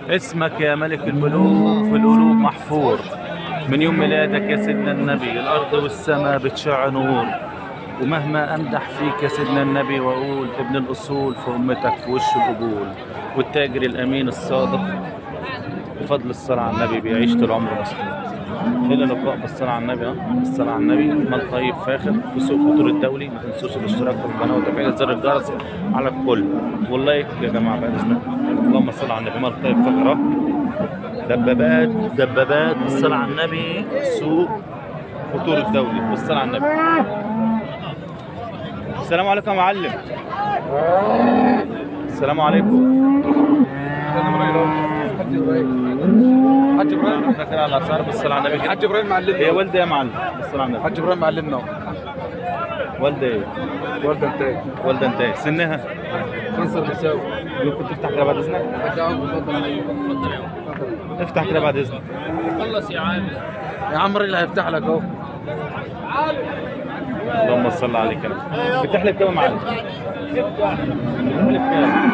اسمك يا ملك الملوك في القلوب محفور من يوم ميلادك يا سيدنا النبي الأرض والسماء بتشع نور ومهما أمدح فيك يا سيدنا النبي وأقول ابن الأصول في أمتك في وش القبول والتاجر الأمين الصادق بفضل الصلاة على النبي بيعيش طول عمره مسلم إلى لقاء بالصلاة على النبي ها بالصلاة على النبي مال طيب فاخر في سوق فطور الدولي ما تنسوش الاشتراك في القناة وتفعيل زر الجرس على الكل واللايك يا جماعة بعد إذنكم اللهم صل على النبي مال طيب فاخر ها دبابات دبابات بالصلاة على النبي سوق فطور الدولي بالصلاة على النبي السلام عليكم يا معلم السلام عليكم حاج ابراهيم داخل على الاسعار بالصلاة على النبي حاج ابراهيم هي معلمنا والده يا معلم بالصلاة على النبي حاج ابراهيم معلمنا والده ايه؟ والده انتاج والده انت إيه؟ سنها كانسر مساوي ممكن تفتح كده بعد اذنك حاج عمرو اتفضل افتح كده بعد اذنك يا عم الراجل هيفتح لك اهو اللهم صل عليك يا رب فتح لي بكام يا معلم؟ فتح لي بكام؟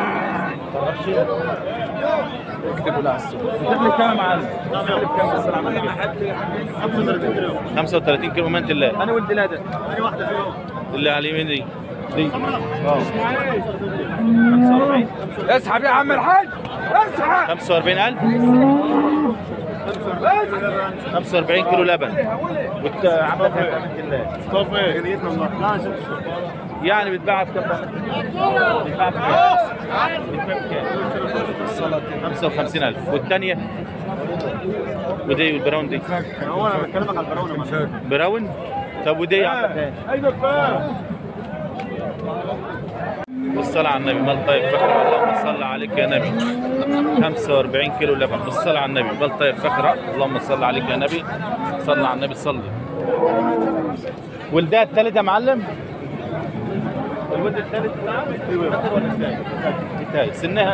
اكتب له على السوق فتح لي بكام يا معلم؟ فتح لي بكام بالصلاة على النبي؟ 35 كيلو من الله انا ولد لاده اللي على اليمين دي دي اه اسحب يا عم الحاج اسحب 45000 45 كيلو لبن وانت عندك الله يعني بتباع بكام بقى؟ بتباع بكام؟ بتباع بكام؟ 55000 والثانية ودي والبراون دي هو انا بكلمك على البراونه براون طب ودي عندك ايه؟ ايوه بالصلاة على النبي مال طيب فخرة اللهم صل عليك يا نبي 45 كيلو لبن بالصلاة على النبي مال طيب فخرة اللهم صل عليك يا نبي صل على النبي صلي ولدها الثالث يا معلم الولد الثالث ذكر ولا الثالث؟ الثالث سنها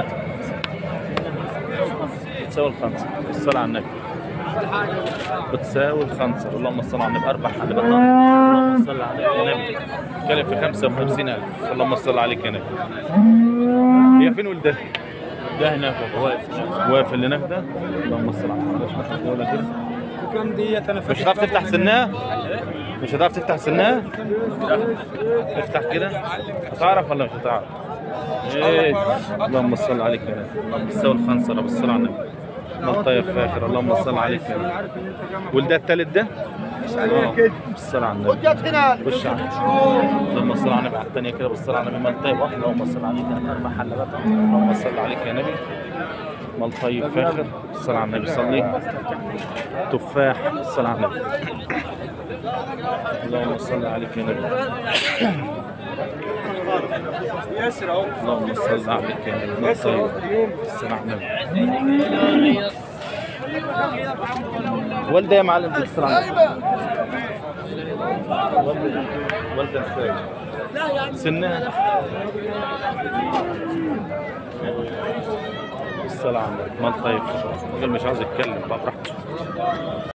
بتساوي الخمسة بالصلاة على النبي بتساوي الخمسة اللهم صل على النبي أربع حلبات اللهم صل عليك يا نبي كلم في 55000 اللهم صل عليك يا نبي هي فين ولدها؟ ده هناك واقف واقف اللي هناك ده اللهم صل على النبي مش ماسك ولا كده كم ديت انا مش هتعرف تفتح سنها؟ مش هتعرف تفتح سنها؟ افتح كده هتعرف ولا مش هتعرف؟ ايه اللهم صل عليك يا نبي اللهم صل الخنصرة بالصلاة على النبي اللهم طيب فاخر اللهم صل عليك يا نبي ولده التالت ده؟ اه بالصلاة على النبي خش على اللهم صل على النبي على الثانية كده بالصلاة على النبي مال طيب واحد اللهم صل عليك يا نبي أربع حلبات اللهم صل عليك يا نبي مال طيب فاخر الصلاة على النبي صلي تفاح الصلاة على النبي اللهم صل عليك يا نبي اللهم صل عليك يا نبي مال طيب الصلاة على النبي والدة يا معلم في الصلاة على النبي والدة والدة ازاي؟ سنها الصلاة على النبي مال طيب الراجل مش عاوز يتكلم بقى براحته